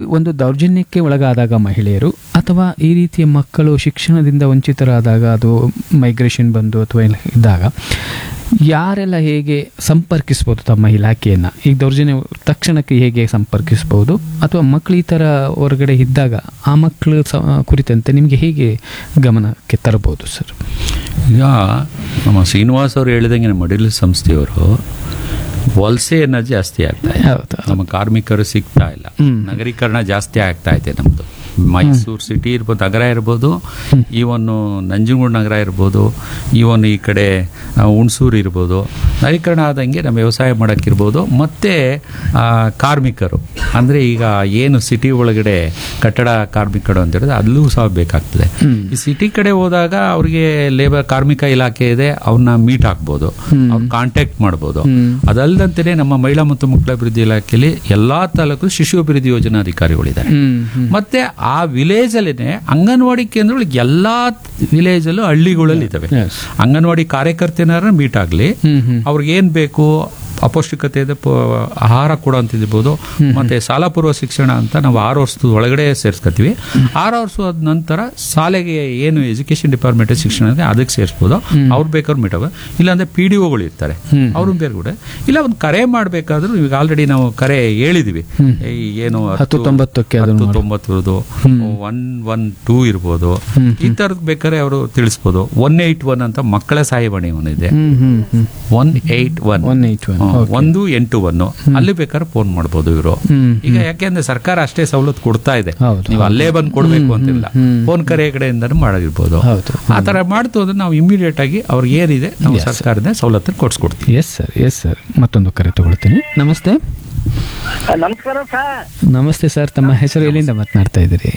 ಒಂದು ದೌರ್ಜನ್ಯಕ್ಕೆ ಒಳಗಾದಾಗ ಮಹಿಳೆಯರು ಅಥವಾ ಈ ರೀತಿಯ ಮಕ್ಕಳು ಶಿಕ್ಷಣದಿಂದ ವಂಚಿತರಾದಾಗ ಅದು ಮೈಗ್ರೇಷನ್ ಬಂದು ಅಥವಾ ಇಲ್ಲ ಇದ್ದಾಗ ಯಾರೆಲ್ಲ ಹೇಗೆ ಸಂಪರ್ಕಿಸ್ಬೋದು ತಮ್ಮ ಇಲಾಖೆಯನ್ನು ಈಗ ದೌರ್ಜನ್ಯ ತಕ್ಷಣಕ್ಕೆ ಹೇಗೆ ಸಂಪರ್ಕಿಸ್ಬೋದು ಅಥವಾ ಮಕ್ಕಳು ಈ ಥರ ಹೊರಗಡೆ ಇದ್ದಾಗ ಆ ಮಕ್ಕಳು ಸ ಕುರಿತಂತೆ ನಿಮಗೆ ಹೇಗೆ ಗಮನಕ್ಕೆ ತರಬಹುದು ಸರ್ ಈಗ ನಮ್ಮ ಶ್ರೀನಿವಾಸ್ ಅವರು ಹೇಳಿದಂಗೆ ನಮ್ಮ ಮಡಿಲು ಸಂಸ್ಥೆಯವರು ವಲಸೆ ಅನ್ನೋದು ಜಾಸ್ತಿ ಆಗ್ತಾ ಇದೆ ಹೌದು ನಮ್ಮ ಕಾರ್ಮಿಕರು ಸಿಗ್ತಾ ಇಲ್ಲ ಹ್ಮ್. ನಗರೀಕರಣ ಜಾಸ್ತಿ ಆಗ್ತಾ ಇದೆ ನಮ್ಮದು ಮೈಸೂರು ಸಿಟಿ ಇರ್ಬೋದು ನಗರ ಇರ್ಬೋದು ಈವನ್ ನಂಜನಗೂಡು ನಗರ ಇರ್ಬೋದು ಈವನ್ ಈ ಕಡೆ ಆ, ಹುಣಸೂರು ಇರ್ಬೋದು ನಗರೀಕರಣ ಆದಂಗೆ ನಮ್ಮ ವ್ಯವಸಾಯ ಮಾಡೋಕ್ಕಿರ್ಬೋದು ಮತ್ತು ಕಾರ್ಮಿಕರು ಅಂದರೆ ಈಗ ಏನು ಸಿಟಿ ಒಳಗಡೆ ಕಟ್ಟಡ ಕಾರ್ಮಿಕರು ಅಂತ ಹೇಳಿದ್ರೆ ಅಲ್ಲೂ ಸಹ ಬೇಕಾಗ್ತದೆ ಈ ಸಿಟಿ ಕಡೆ ಹೋದಾಗ ಅವ್ರಿಗೆ ಲೇಬರ್ ಕಾರ್ಮಿಕ ಇಲಾಖೆ ಇದೆ ಅವ್ರನ್ನ ಮೀಟ್ ಹಾಕ್ಬೋದು ಅವ್ರು ಕಾಂಟ್ಯಾಕ್ಟ್ ಮಾಡ್ಬೋದು ಅದಲ್ಲದಂತೆಯೇ ನಮ್ಮ ಮಹಿಳಾ ಮತ್ತು ಮಕ್ಕಳ ಅಭಿವೃದ್ಧಿ ಇಲಾಖೆಯಲ್ಲಿ ಎಲ್ಲಾ ತಾಲೂಕು ಶಿಶು ಅಭಿವೃದ್ಧಿ ಯೋಜನಾಧಿಕಾರಿಗಳಿದ್ದಾರೆ ಹ್ಮ್ ಹ್ಮ್ ಮತ್ತೆ ಆ ವಿಲೇಜ್ ಅಲ್ಲೇನೆ ಅಂಗನವಾಡಿ ಕೇಂದ್ರಗಳು ಎಲ್ಲಾ ವಿಲೇಜ್ ಅಲ್ಲೂ ಹಳ್ಳಿಗಳಲ್ಲಿ ಇದಾವೆ Yes. ಅಂಗನವಾಡಿ ಕಾರ್ಯಕರ್ತನಾರ ಮೀಟ್ ಆಗ್ಲಿ ಹ್ಮ್ ಹ್ಮ್ ಅವ್ರಿಗೆ ಏನ್ ಬೇಕು ಅಪೌಷ್ಟಿಕತೆ ಇದೆ, ಪ- ಆಹಾರ ಕೊಡೋಂತಿರ್ಬೋದು ಮತ್ತೆ ಸಾಲ ಪೂರ್ವ ಶಿಕ್ಷಣ ಅಂತ ನಾವು ಆರು ವರ್ಷದ ಒಳಗಡೆ ಸೇರಿಸ್ಕೊತೀವಿ ಆರು ವರ್ಷದ ನಂತರ ಶಾಲೆಗೆ ಏನು ಎಜುಕೇಶನ್ ಡಿಪಾರ್ಟ್ಮೆಂಟ್ ಶಿಕ್ಷಣ ಇದೆ ಅದಕ್ಕೆ ಸೇರಿಸ್ಬೋದು ಅವ್ರು ಬೇಕಾದ್ರೆ ಮೀಟ್ ಆಗ ಇಲ್ಲಾಂದ್ರೆ ಪಿ ಡಿ ಒಗಳು ಇರ್ತಾರೆ ಅವರು ಬೇರೆ ಕೂಡ ಇಲ್ಲ ಒಂದು ಕರೆ ಮಾಡಬೇಕಾದ್ರೂ ಈಗ ಆಲ್ರೆಡಿ ನಾವು ಕರೆ ಹೇಳಿದ್ವಿ ಈ ಏನು ಹತ್ತು ತೊಂಬತ್ತಕ್ಕೆ ಅದನ್ನು ಹತ್ತು ತೊಂಬತ್ತು ಇರೋದು ಒನ್ ಒನ್ ಟೂ ಇರ್ಬೋದು ಈ ತರದ್ ಬೇಕಾದ್ರೆ ಅವರು ತಿಳಿಸ್ಬೋದು ಒನ್ ಏಯ್ಟ್ ಒನ್ ಅಂತ ಮಕ್ಕಳ ಸಹಾಯವಾಣಿ ಒಂದಿದೆ ಹ್ಮ್ ಹ್ಮ್ ಹ್ಮ್ one eight one one eight one ಒಂದು ಎಂಟು ಒನ್ ಅಲ್ಲಿ ಬೇಕಾದ್ರೆ ಫೋನ್ ಮಾಡ್ಬೋದು ಇವರು ಹ್ಮ್ ಈಗ ಯಾಕೆಂದ್ರೆ ಸರ್ಕಾರ ಅಷ್ಟೇ ಸವಲತ್ತು ಕೊಡ್ತಾ ಇದೆ ಹೌದು, ನೀವು ಅಲ್ಲೇ ಬಂದು ಕೊಡ್ಬೇಕು ಅಂತಿಲ್ಲ ಫೋನ್ ಕರೆ ಕಡೆಯಿಂದ ಮಾಡಿರ್ಬೋದು ಹೌದು ಆ ತರ ಮಾಡ್ತು ಅಂದ್ರೆ ನಾವು ಇಮಿಡಿಯೇಟ್ ಆಗಿ ಅವ್ರಿಗೆ ಏನಿದೆ ನಾವು ಸರ್ಕಾರದಿಂದ ಸವಲತ್ತು ಕೊಡ್ಸ್ಕೊಡ್ತೀವಿ ಎಸ್ ಸರ್ ಎಸ್ ಸರ್ ಮತ್ತೊಂದು ಕರೆ ತಗೊಳ್ತೀನಿ ನಮಸ್ತೆ ನಮಸ್ಕಾರ ಸರ್ ನಮಸ್ತೆ ಸರ್ ತಮ್ಮ ಹೆಸರು ಎಲ್ಲಿಂದ ಮಾತನಾಡ್ತಾ ಇದ್ದೀರಿ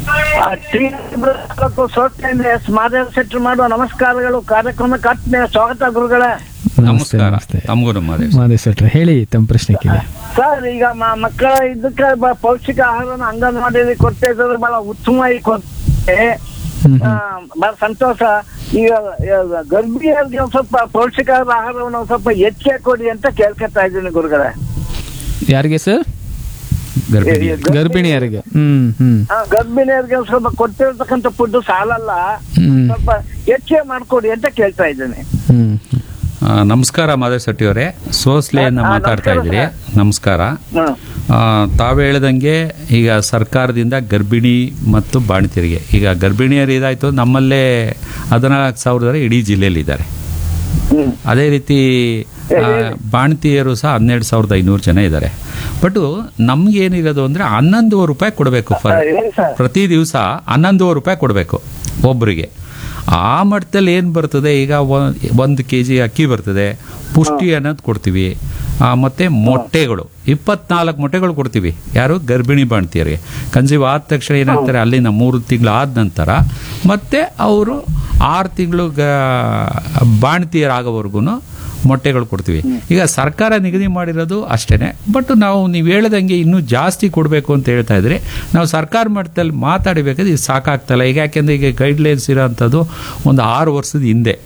ಸೋಟ್ಲಿಂದ ಎಸ್ ಮಾದೇವ್ ಶೆಟ್ಟಿ ಮಾಡುವ ನಮಸ್ಕಾರಗಳು ಕಾರ್ಯಕ್ರಮಕ್ಕೆ ಆತ್ಮೀಯ ಸ್ವಾಗತ ಗುರುಗಳೇ ನಮಸ್ತೆ ನಮಸ್ಕಾರ ನಮಸ್ತೆ ತಮಗೂ ನಮ್ಮ ಮಾದೇವ್ ಸೆಟ್ರ ಹೇಳಿ ತಮ್ಮ ಪ್ರಶ್ನೆ ಕೇಳಿ ಸರ್ ಈಗ ಮ- ಮಕ್ಕಳ ಇದಕ್ಕೆ ಬ- ಪೌಷ್ಟಿಕ ಆಹಾರನ ಅಂಗನವಾಡಿಯಲ್ಲಿ ಕೊಡ್ತಾ ಇದ್ರೆ ಬಹಳ ಉತ್ತಮವಾಗಿ ಕೊಡ್ತೆ ಹ್ಮ್ ಆ, ಬಹಳ ಸಂತೋಷ ಈಗ ಈಗ ಗರ್ಭಿಣಿಯರಿಗೆ ಒಂದ್ ಸ್ವಲ್ಪ ಪೌಷ್ಟಿಕ ಆಹಾರವನ್ನು ಒಂದ್ ಸ್ವಲ್ಪ ಹೆಚ್ಚಿಗೆ ಕೊಡಿ ಅಂತ ಕೇಳ್ಕೊತಾ ಇದ್ದೀನಿ ಗುರುಗಳೇ ಯಾರಿಗೆ ಸರ್ ಗರ್ಭಿಣಿ ಗರ್ಭಿಣಿಯರಿಗೆ ಹ್ಮ್ ಹ್ಮ್ ಆ, ಗರ್ಭಿಣಿಯರಿಗೆ ಒಂದ್ ಸ್ವಲ್ಪ ಕೊಡ್ತಿರ್ತಕ್ಕಂಥ ಫುಡ್ ಸಾಲಲ್ಲ ಹ್ಮ್ ಸ್ವಲ್ಪ ಹೆಚ್ಚಿಗೆ ಮಾಡ್ಕೊಡಿ ಅಂತ ಕೇಳ್ತಾ ಇದ್ದೀನಿ ಹ್ಮ್ ಆ, ನಮಸ್ಕಾರ ಮಾಧವ್ ಶೆಟ್ಟಿ ಅವರೇ ಸೋಸ್ಲೆಯನ್ನ ಆ, ಮಾತಾಡ್ತಾ ನಮಸ್ಕಾರ ಇದ್ದೀರಿ ನಮಸ್ಕಾರ ಹ್ಮ್ ಆ, ತಾವು ಹೇಳ್ದಂಗೆ ಈಗ ಸರ್ಕಾರದಿಂದ ಗರ್ಭಿಣಿ ಮತ್ತು ಬಾಣತಿಯರಿಗೆ ಈಗ ಗರ್ಭಿಣಿಯರು ಇದಾಯ್ತು ನಮ್ಮಲ್ಲೇ ಹದಿನಾಲ್ಕು ಸಾವಿರದವರೆ ಇಡೀ ಜಿಲ್ಲೆಯಲ್ಲಿ ಇದ್ದಾರೆ ಹ್ಮ್ ಅದೇ ರೀತಿ ಆ, ಬಾಣತಿಯರು ಸಹ ಹನ್ನೆರಡು ಸಾವಿರದ ಐನೂರು ಜನ ಇದ್ದಾರೆ ಬಟ್ ನಮ್ಗೇನಿರೋದು ಅಂದ್ರೆ ಹನ್ನೊಂದುವರೆ ರೂಪಾಯಿ ಕೊಡಬೇಕು ಫರ್ ಹೇಳಿ ಸರ್ ಪ್ರತಿ ದಿವಸ ಹನ್ನೊಂದುವರೆ ರೂಪಾಯಿ ಕೊಡಬೇಕು ಒಬ್ಬರಿಗೆ ಆ ಮಟ್ಟದಲ್ಲಿ ಏನು ಬರ್ತದೆ ಈಗ ಒಂದು ಕೆ ಜಿ ಅಕ್ಕಿ ಬರ್ತದೆ ಪುಷ್ಟಿ ಅನ್ನೋದು ಕೊಡ್ತೀವಿ ಆ, ಮತ್ತೆ ಮೊಟ್ಟೆಗಳು ಇಪ್ಪತ್ನಾಲ್ಕು ಮೊಟ್ಟೆಗಳು ಕೊಡ್ತೀವಿ ಯಾರು ಗರ್ಭಿಣಿ ಬಾಣ್ತಿಯರಿಗೆ ಕನ್ಸೀವ್ ಆದ ತಕ್ಷಣ ಏನಾಗ್ತಾರೆ ಅಲ್ಲಿಂದ ಮೂರು ತಿಂಗಳು ಆದ ನಂತರ ಮತ್ತೆ ಅವರು ಆರು ತಿಂಗಳು ಗ ಬಾಣ್ತಿಯರಾಗೋವರೆಗೂ ಮೊಟ್ಟೆಗಳು ಕೊಡ್ತೀವಿ ಈಗ ಸರ್ಕಾರ ನಿಗದಿ ಮಾಡಿರೋದು ಅಷ್ಟೇನೆ ಬಟ್ ನಾವು ನೀವು ಹೇಳ್ದಂಗೆ ಇನ್ನೂ ಜಾಸ್ತಿ ಕೊಡಬೇಕು ಅಂತ ಹೇಳ್ತಾ ಇದ್ರಿ ನಾವು ಸರ್ಕಾರ ಮಟ್ಟದಲ್ಲಿ ಮಾತಾಡಬೇಕಾದ್ರೆ ಇದು ಸಾಕಾಗ್ತಲ್ಲ ಈಗ ಯಾಕೆಂದ್ರೆ ಈಗ ಗೈಡ್ಲೈನ್ಸ್ ಇರೋಂಥದ್ದು ಒಂದು ಆರು ವರ್ಷದ ಹಿಂದೆ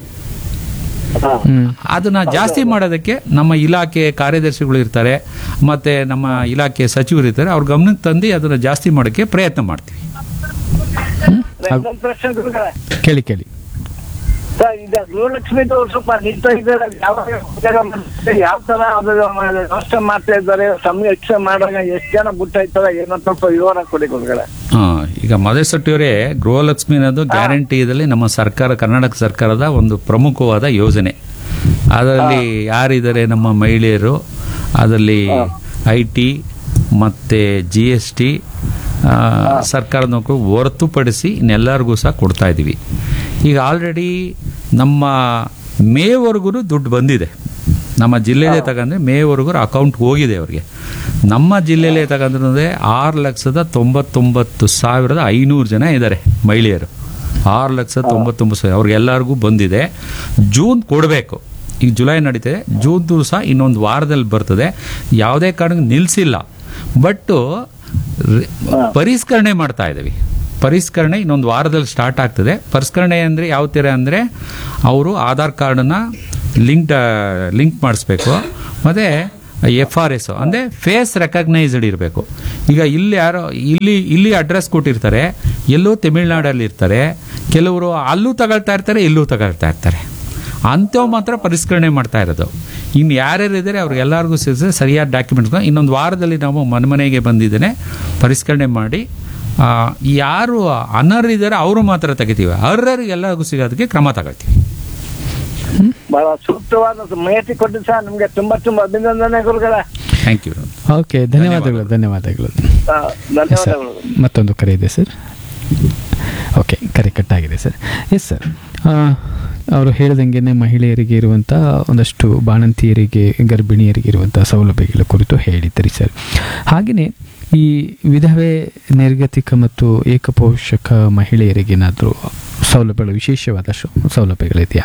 ಹ್ಮ್ ಅದನ್ನ ಜಾಸ್ತಿ ಮಾಡೋದಕ್ಕೆ ನಮ್ಮ ಇಲಾಖೆ ಕಾರ್ಯದರ್ಶಿಗಳು ಇರ್ತಾರೆ ಮತ್ತೆ ನಮ್ಮ ಇಲಾಖೆ ಸಚಿವರು ಇರ್ತಾರೆ ಅವ್ರ ಗಮನಕ್ಕೆ ತಂದು ಅದನ್ನ ಜಾಸ್ತಿ ಮಾಡೋಕ್ಕೆ ಪ್ರಯತ್ನ ಮಾಡ್ತೀವಿ ಇನ್ನೊಂದ್ ಪ್ರಶ್ನೆ ಗುರುಗಳೇ ಕೇಳಿ ಕೇಳಿ ಸರ್ ಈಗ ಗೃಹಲಕ್ಷ್ಮಿದು ಸ್ವಲ್ಪ ನಿಂತ ಇದ್ದಾರೆ ಯಾವಾಗ ಉದ್ಯೋಗ ಮಾಡ್ತಾರೆ, ಯಾವ ತರ ಅದು ವ್ಯವಸ್ಥೆ ಮಾಡ್ತಾ ಇದ್ದಾರೆ ಸಂರಕ್ಷಣೆ ಮಾಡುವಾಗ ಎಷ್ಟು ಜನ ಬಿಟ್ಟಾಯ್ತಾರೆ ಏನೋ ಸ್ವಲ್ಪ ವಿವರ ಕೊಡಿ ಗುರುಗಳೇ ಆ, ಈಗ ಮದೇಶೆಟ್ಟಿಯವರೇ ಗೃಹಲಕ್ಷ್ಮಿ ಅನ್ನೋದು ಗ್ಯಾರಂಟಿದಲ್ಲಿ ನಮ್ಮ ಸರ್ಕಾರ ಕರ್ನಾಟಕ ಸರ್ಕಾರದ ಒಂದು ಪ್ರಮುಖವಾದ ಯೋಜನೆ ಅದರಲ್ಲಿ ಯಾರಿದ್ದಾರೆ ನಮ್ಮ ಮಹಿಳೆಯರು ಅದರಲ್ಲಿ ಐ ಟಿ ಮತ್ತು ಜಿ ಎಸ್ ಟಿ ಸರ್ಕಾರದ ನೌಕರು ಹೊರತುಪಡಿಸಿ ಇನ್ನೆಲ್ಲರಿಗೂ ಸಹ ಕೊಡ್ತಾ ಇದ್ದೀವಿ ಈಗ ಆಲ್ರೆಡಿ ನಮ್ಮ ಮೇವರೆಗೂ ದುಡ್ಡು ಬಂದಿದೆ ನಮ್ಮ ಜಿಲ್ಲೆಯಲ್ಲೇ ತಗೊಂಡ್ರೆ ಮೇವರೆಗೂ ಅಕೌಂಟ್ ಹೋಗಿದೆ ಅವ್ರಿಗೆ ನಮ್ಮ ಜಿಲ್ಲೆಯಲ್ಲೇ ತಗೊಂಡ್ರೆ ಆರು ಲಕ್ಷದ ತೊಂಬತ್ತೊಂಬತ್ತು ಸಾವಿರದ ಐನೂರು ಜನ ಇದ್ದಾರೆ ಮಹಿಳೆಯರು ಆರು ಲಕ್ಷದ ತೊಂಬತ್ತೊಂಬತ್ತು ಸಾವಿರ ಅವ್ರಿಗೆಲ್ಲರಿಗೂ ಬಂದಿದೆ ಜೂನ್ ಕೊಡಬೇಕು ಈಗ ಜುಲೈ ನಡೀತಿದೆ ಜೂನ್ದು ಸಹ ಇನ್ನೊಂದು ವಾರದಲ್ಲಿ ಬರ್ತದೆ ಯಾವುದೇ ಕಾರಣಕ್ಕೆ ನಿಲ್ಲಿಸಿಲ್ಲ ಬಟ್ಟು ರಿ- ಪರಿಷ್ಕರಣೆ ಮಾಡ್ತಾ ಇದ್ದೀವಿ ಪರಿಷ್ಕರಣೆ ಇನ್ನೊಂದು ವಾರದಲ್ಲಿ ಸ್ಟಾರ್ಟ್ ಆಗ್ತದೆ ಪರಿಷ್ಕರಣೆ ಅಂದರೆ ಯಾವ ಥರ ಅಂದರೆ ಅವರು ಆಧಾರ್ ಕಾರ್ಡನ್ನ ಲಿಂಕ್ ಲಿಂಕ್ ಮಾಡಿಸ್ಬೇಕು ಮತ್ತು ಎಫ್ ಆರ್ ಎಸ್ ಅಂದರೆ ಫೇಸ್ ರೆಕಗ್ನೈಸ್ಡ್ ಇರಬೇಕು ಈಗ ಇಲ್ಲಿ ಯಾರೋ ಇಲ್ಲಿ ಇಲ್ಲಿ ಅಡ್ರೆಸ್ ಕೊಟ್ಟಿರ್ತಾರೆ ಎಲ್ಲೋ ತಮಿಳ್ನಾಡಲ್ಲಿ ಇರ್ತಾರೆ ಕೆಲವರು ಅಲ್ಲೂ ತಗೊಳ್ತಾ ಇರ್ತಾರೆ ಇಲ್ಲೂ ತಗೊಳ್ತಾ ಇರ್ತಾರೆ ಅಂಥವು ಮಾತ್ರ ಪರಿಷ್ಕರಣೆ ಮಾಡ್ತಾ ಇರೋದು ಇನ್ನು ಯಾರ್ಯಾರು ಇದ್ದಾರೆ ಅವ್ರಿಗೆಲ್ಲರಿಗೂ ಸೇರಿಸಿ ಸರಿಯಾದ ಡಾಕ್ಯುಮೆಂಟ್ಸ್ ಇನ್ನೊಂದು ವಾರದಲ್ಲಿ ನಾವು ಮನೆ ಮನೆಗೆ ಬಂದಿದ್ದೇನೆ ಪರಿಷ್ಕರಣೆ ಮಾಡಿ ಆ, ಯಾರು ಅನರ್ಹ ಇದ್ದಾರೆ ಅವರು ಮಾತ್ರ ತೆಗಿತೀವಿ ಅರ್ಹರಿಗೆಲ್ಲರಿಗೂ ಸಿಗೋದಕ್ಕೆ ಕ್ರಮ ತಗೊಳ್ತೀವಿ ಬಹಳ ಸೂಕ್ತವಾದ ಮಾಹಿತಿ ಕೊಟ್ಟು ಸರ್ ನಿಮ್ಗೆ ತುಂಬಾ ತುಂಬಾ ಅಭಿನಂದನೆ ಗುರುಗಳ ಥ್ಯಾಂಕ್ ಯು ಓಕೆ ಧನ್ಯವಾದಗಳು ಧನ್ಯವಾದಗಳು ಆ, ಧನ್ಯವಾದಗಳು ಮತ್ತೊಂದು ಕರೆ ಇದೆ ಸರ್ ಓಕೆ ಕರೆ ಕಟ್ಟಾಗಿದೆ ಸರ್ ಎಸ್ ಸರ್ ಅವರು ಹೇಳ್ದಂಗೆ ಮಹಿಳೆಯರಿಗೆ ಇರುವಂಥ ಒಂದಷ್ಟು ಬಾಣಂತಿಯರಿಗೆ ಗರ್ಭಿಣಿಯರಿಗೆ ಇರುವಂಥ ಸೌಲಭ್ಯಗಳ ಕುರಿತು ಹೇಳಿದ್ದೀರಿ ಸರ್ ಹಾಗೆಯೇ ಈ ವಿಧವೆ ನಿರ್ಗತಿಕ ಮತ್ತು ಏಕಪೋಷಕ ಮಹಿಳೆಯರಿಗೇನಾದರೂ ಸೌಲಭ್ಯಗಳು ವಿಶೇಷವಾದ ಶು- ಸೌಲಭ್ಯಗಳಿದೆಯಾ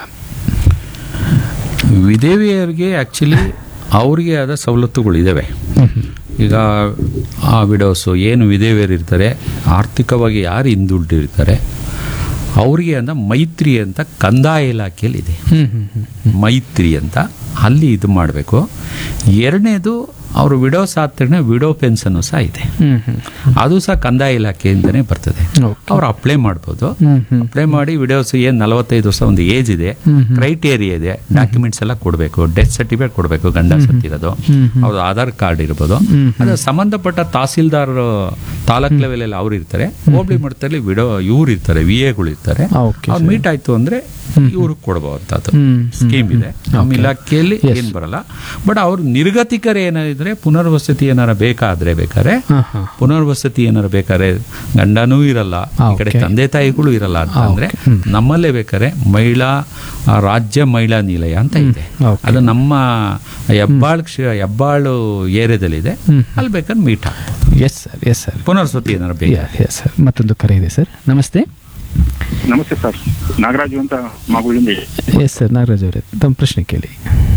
ವಿಧವೆಯರಿಗೆ ಆ್ಯಕ್ಚುಲಿ ಅವ್ರಿಗೆ ಆದ ಸವಲತ್ತುಗಳು ಇದ್ದಾವೆ ಈಗ ಆ ವಿಡೋಸು ಏನು ವಿಧವೆಯರು ಇರ್ತಾರೆ ಆರ್ಥಿಕವಾಗಿ ಯಾರು ಹಿಂದುಳಿದಿರ್ತಾರೆ ಅವರಿಗೆ ಅಂತ ಮೈತ್ರಿ ಅಂತ ಕಂದಾಯ ಇಲಾಖೆಯಲ್ಲಿ ಇದೆ ಹ್ಮ್ ಹ್ಮ್ ಹ್ಮ್ ಮೈತ್ರಿ ಅಂತ ಅಲ್ಲಿ ಇದು ಮಾಡಬೇಕು ಎರಡನೇದು ಅವರು ವಿಡೋಸ್ ಆದ ತಕ್ಷಣ ವಿಡೋ ಪೆನ್ಷನ್ನು ಸಹ ಇದೆ ಹ್ಮ್ ಹ್ಮ್ ಅದು ಸಹ ಕಂದಾಯ ಇಲಾಖೆಯಿಂದನೇ ಬರ್ತದೆ ಓಕೆ ಅವ್ರು ಅಪ್ಲೈ ಮಾಡ್ಬೋದು ಹ್ಮ್ ಹ್ಮ್ ಅಪ್ಲೈ ಮಾಡಿ ವಿಡಿಯೋಸ್ ಏನು ನಲವತ್ತೈದು ವರ್ಷ ಒಂದು ಏಜ್ ಇದೆ ಹ್ಮ್ ಹ್ಮ್. ಕ್ರೈಟೇರಿಯಾ ಇದೆ ಡಾಕ್ಯುಮೆಂಟ್ಸ್ ಎಲ್ಲ ಕೊಡಬೇಕು ಡೆತ್ ಸರ್ಟಿಫಿಕೇಟ್ ಕೊಡಬೇಕು ಗಂಡ ಸತ್ತಿರೋದು ಹ್ಮ್ ಹ್ಮ್. ಅವ್ರದ್ದು ಆಧಾರ್ ಕಾರ್ಡ್ ಇರ್ಬೋದು ಹ್ಮ್ ಹ್ಮ್. ಅದು ಸಂಬಂಧಪಟ್ಟ ತಹಸೀಲ್ದಾರ್ ತಾಲೂಕ್ ಲೆವೆಲ್ ಅಲ್ಲಿ ಅವ್ರು ಇರ್ತಾರೆ ಹೋಬಳಿ ಮಟ್ಟದಲ್ಲಿ ವಿಡೋ ಇವ್ರು ಇರ್ತಾರೆ ವಿ ಎಗಳು ಇರ್ತಾರೆ ಆ, ಓಕೆ ಅವ್ರು ಮೀಟ್ ಆಯ್ತು ಅಂದ್ರೆ ಇವ್ರಿಗೆ ಕೊಡಬಹುದಂಥದ್ದು ಹ್ಮ್, ಹ್ಮ್, ಸ್ಕೀಮ್ ಇದೆ ನಮ್ಮ ಓಕೆ. ಇಲಾಖೆಯಲ್ಲಿ Yes. ಏನ್ ಬರಲ್ಲ ಬಟ್ ಅವ್ರು ನಿರ್ಗತಿಕರು ಏನಾದ್ರೆ ಪುನರ್ವಸತಿ ಏನಾರ ಬೇಕಾದ್ರೆ ಬೇಕಾದ್ರೆ ಹಾಂ ಹಾಂ ಪುನರ್ವಸತಿ ಏನಾರು ಬೇಕಾದ್ರೆ ಗಂಡನೂ ಇರಲ್ಲ ಆ, ಈ ಕಡೆ ಓಕೆ. ತಂದೆ ತಾಯಿಗಳು ಇರಲ್ಲ ಅಂತ ಆ, ಅಂದ್ರೆ ಓಕೆ. ಹ್ಮ್. ನಮ್ಮಲ್ಲೇ ಬೇಕಾದ್ರೆ ಮಹಿಳಾ ಆ, ರಾಜ್ಯ ಮಹಿಳಾ ನಿಲಯ ಅಂತ ಇದೆ ಓಕೆ. ಅದು ನಮ್ಮ ಹೆಬ್ಬಾಳ್ ಕ್ಷ ಹೆಬ್ಬಾಳು ಏರಿಯಾದಲ್ಲಿದೆ ಹ್ಮ್. ಅಲ್ಲಿ ಬೇಕಾದ್ರೆ ಮೀಟ್ ಆಗ್ಬೋದು ಎಸ್ ಸರ್ ಎಸ್ ಸರ್ ಪುನರ್ವಸತಿ ಏನಾರು ಬೇಕು ಎಸ್ ಸರ್ ಮತ್ತೊಂದು ಕರೆ ಇದೆ ಸರ್ ನಮಸ್ತೆ ನಮಸ್ತೆ ಸರ್ ನಾಗರಾಜು ಅಂತ ಮಗುಳಿಂದ ಎಸ್ ಸರ್ ನಾಗರಾಜ್ ಅವರೇ ತಮ್ಮ ಪ್ರಶ್ನೆ ಕೇಳಿ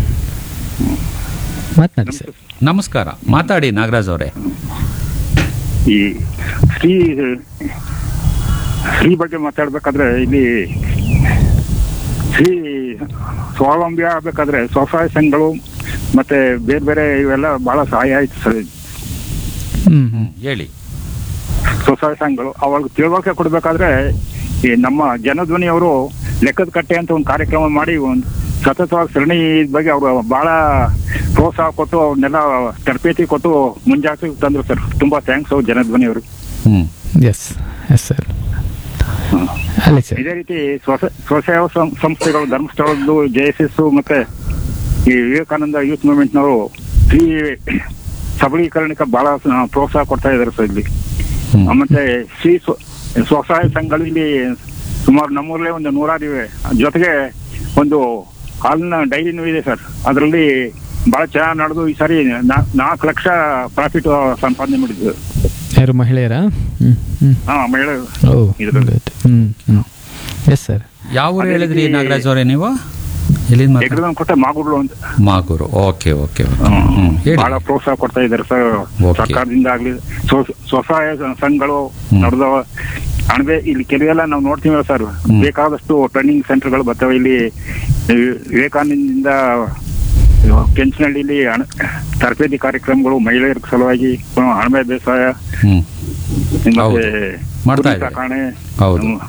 ಮಾತನಾಡಿ ಸರ್ ನಮಸ್ಕಾರ ಮಾತಾಡಿ ನಾಗರಾಜ್ ಅವರೇ ಈ ಸ್ತ್ರೀ ಸ್ತ್ರೀ ಬಗ್ಗೆ ಮಾತಾಡ್ಬೇಕಾದ್ರೆ ಇಲ್ಲಿ ಸ್ತ್ರೀ ಸ್ವಾವಲಂಬಿ ಆಗ್ಬೇಕಾದ್ರೆ ಸ್ವಸಹಾಯ ಸಂಘಗಳು ಮತ್ತೆ ಬೇರೆ ಬೇರೆ ಇವೆಲ್ಲ ಬಹಳ ಸಹಾಯ ಆಯ್ತು ಸರ್ ಹ್ಮ್ ಹ್ಮ್ ಹ್ಮ್ ಹೇಳಿ ಸ್ವಸಹಾಯ ಸಂಘಗಳು ಅವಾಗ ತಿಳುವಳಿಕೆ ಕೊಡ್ಬೇಕಾದ್ರೆ ಈ ನಮ್ಮ ಜನಧ್ವನಿಯವರು ಲೆಕ್ಕದ ಕಟ್ಟೆ ಅಂತ ಒಂದು ಕಾರ್ಯಕ್ರಮ ಮಾಡಿ ಒಂದು ಸತತವಾಗಿ ಸರಣಿ ಬಗ್ಗೆ ಅವರು ಬಹಳ ಪ್ರೋತ್ಸಾಹ ಕೊಟ್ಟು ಅವ್ರನ್ನೆಲ್ಲ ತರಬೇತಿ ಕೊಟ್ಟು ಮುಂಜಾಗ್ರತೆ ತಂದ್ರು ಸರ್ ತುಂಬಾ ಥ್ಯಾಂಕ್ಸ್ ಅವ್ರು ಜನಧ್ವನಿಯವರು ಹ್ಮ್ ಎಸ್ ಎಸ್ ಸರ್ ಅಲ್ಲೇ ಸರ್ ಇದೇ ರೀತಿ ಸ್ವಸ ಸ್ವಸೇವಾ ಸಂ- ಸಂಸ್ಥೆಗಳು ಧರ್ಮಸ್ಥಳದ್ದು ಜೆ ಎಸ್ ಎಸ್ ಮತ್ತೆ ಈ ವಿವೇಕಾನಂದ ಯೂತ್ ಮೂವ್ಮೆಂಟ್ನವರು ಸ್ತ್ರೀ ಸಬಲೀಕರಣಕ್ಕೆ ಬಹಳ ಸ- ಪ್ರೋತ್ಸಾಹ ಕೊಡ್ತಾ ಇದ್ದಾರೆ ಸರ್ ಇಲ್ಲಿ ಹ್ಮ್. ಮತ್ತೆ ಶ್ರೀ ಸ್ವ- ಸ್ವಸಹಾಯ ಸಂಘಗಳು ಇಲ್ಲಿ ಸುಮಾರು ನಮ್ಮೂರಲ್ಲೇ ಒಂದು ನೂರಾರು ಇವೆ ಜೊತೆಗೆ ಒಂದು ಹಾಲಿನ ಡೈರಿನೂ ಇದೆ ಸರ್ ಅದರಲ್ಲಿ ಬಹಳ ಚೆನ್ನಾಗಿ ನಡೆದು ಈ ಸಾರಿ ನಾ- ನಾಲ್ಕು ಲಕ್ಷ ಪ್ರಾಫಿಟ್ ಸಂಪಾದನೆ ಮಾಡಿದ್ರು ಯಾರು ಮಹಿಳೆಯರಾ ಹ್ಮ್ ಹ್ಮ್ ಹಾ ಮಹಿಳೆ ಓ ಇದ್ರಲ್ಲಿ. good. ಹ್ಮ್ ಹ್ಮ್ ಎಸ್ ಸರ್ ಯಾವ ಊರು ಅದೇ ಹೇಳಿದ್ರಿ ರೀತಿ- ನಾಗರಾಜ್ ಅವರೇ ನೀವು ಎಲ್ಲಿಂದ ಮಾತಾಡ್- ಎಗ್ರದನ್ ಕೊಟ್ಟೆ ಮಾಗುಡ್ಲು ಅಂತ ಮಾಗೂರು ಓಕೆ ಓಕೆ ಓಕೆ ಹ್ಮ್. ಹ್ಮ್ ಹೇಳಿ ಬಹಳ ಪ್ರೋತ್ಸಾಹ ಕೊಡ್ತಾ ಇದ್ದಾರೆ ಸರ್ Okay. ಸರ್ಕಾರದಿಂದ ಆಗ್ಲಿ ಸ್ವ- ಸ್ವಸಹಾಯ ಸಂಘಗಳು ಹ್ಮ್. ನಡೆದವ ಅಣಬೆ ಇಲ್ಲಿ ಕೆಲವೆಲ್ಲ ನಾವು ನೋಡ್ತೀವಲ್ಲ ಸರ್ ಹ್ಮ್. ಬೇಕಾದಷ್ಟು ಟ್ರೈನಿಂಗ್ ಸೆಂಟರ್ಗಳು ಬರ್ತವೆ ಇಲ್ಲಿ ವಿ- ವಿವೇಕಾನಂದದಿಂದ ಕೆಂಚನಹಳ್ಳಿಲಿ ಅಣ- ತರಬೇತಿ ಕಾರ್ಯಕ್ರಮಗಳು ಮಹಿಳೆಯರ ಸಲುವಾಗಿ ಪುನಃ ಅಣಬೆ ಬೇಸಾಯ ಹ್ಮ್ ಮತ್ತೆ ಹೌದು. ಮಾಡ್ತಾ ಕುರಿ ಇದ್ದಾರೆ. ಸಾಕಾಣೆ ಹೌದು. ಹ್ಮ್.